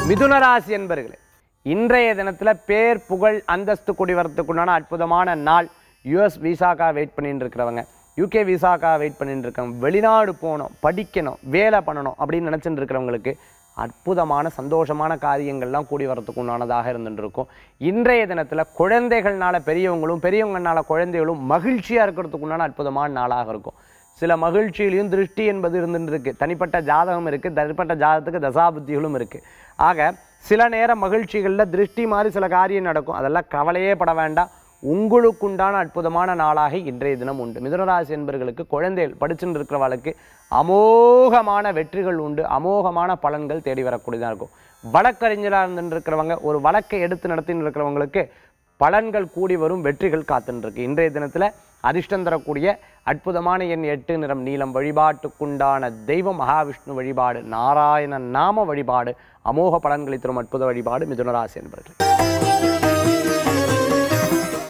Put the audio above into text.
மிதுனராசி என்பர்களே இன்றைய தினத்தில் பேர் புகழ் அந்தஸ்து கூடி வரத்துக்குண்டான அற்புதமான நாள் யுஎஸ் விசாக்கா வெயிட் பண்ணிட்டு இருக்கிறவங்க யூகே விசாக்கா வெயிட் பண்ணிட்டு இருக்கவங்க வெளிநாடு போகணும் படிக்கணும் வேலை பண்ணணும் அப்படின்னு நினச்சிட்டு இருக்கிறவங்களுக்கு அற்புதமான சந்தோஷமான காரியங்கள்லாம் கூடி வரத்துக்கு உண்டானதாக இருந்துட்டு இருக்கும் இன்றைய தினத்தில் குழந்தைகள்னால பெரியவங்களும் பெரியவங்கனால குழந்தைகளும் மகிழ்ச்சியாக இருக்கிறதுக்கு உண்டான அற்புதமான நாளாக இருக்கும் சில மகிழ்ச்சியிலையும் திருஷ்டி என்பது இருந்துட்டு இருக்கு தனிப்பட்ட ஜாதகம் இருக்கு தனிப்பட்ட ஜாதகத்துக்கு தசாபுத்திகளும் இருக்கு ஆக சில நேர மகிழ்ச்சிகளில் திருஷ்டி மாதிரி சில காரியம் நடக்கும் அதெல்லாம் கவலையே பட வேண்டாம் உங்களுக்குண்டான அற்புதமான நாளாக இன்றைய தினம் உண்டு மிதுனராசி என்பர்களுக்கு குழந்தைகள் படிச்சுட்டு இருக்கிறவளுக்கு அமோகமான வெற்றிகள் உண்டு அமோகமான பலன்கள் தேடி வரக்கூடியதாக இருக்கும் வழக்கறிஞராக இருந்துட்டு இருக்கிறவங்க ஒரு வழக்கை எடுத்து நடத்தின்னு இருக்கிறவங்களுக்கு பலன்கள் கூடி வரும் வெற்றிகள் காத்துன்னு இருக்கு இன்றைய தினத்தில் அதிர்ஷ்டம் தரக்கூடிய அற்புதமான எண் எட்டு நிறம் நீலம் வழிபாட்டுக்குண்டான தெய்வம் மகாவிஷ்ணு வழிபாடு நாராயண நாம வழிபாடு அமோக பலன்களை தரும் அற்புத வழிபாடு மிதுனராசி என்பர்கள்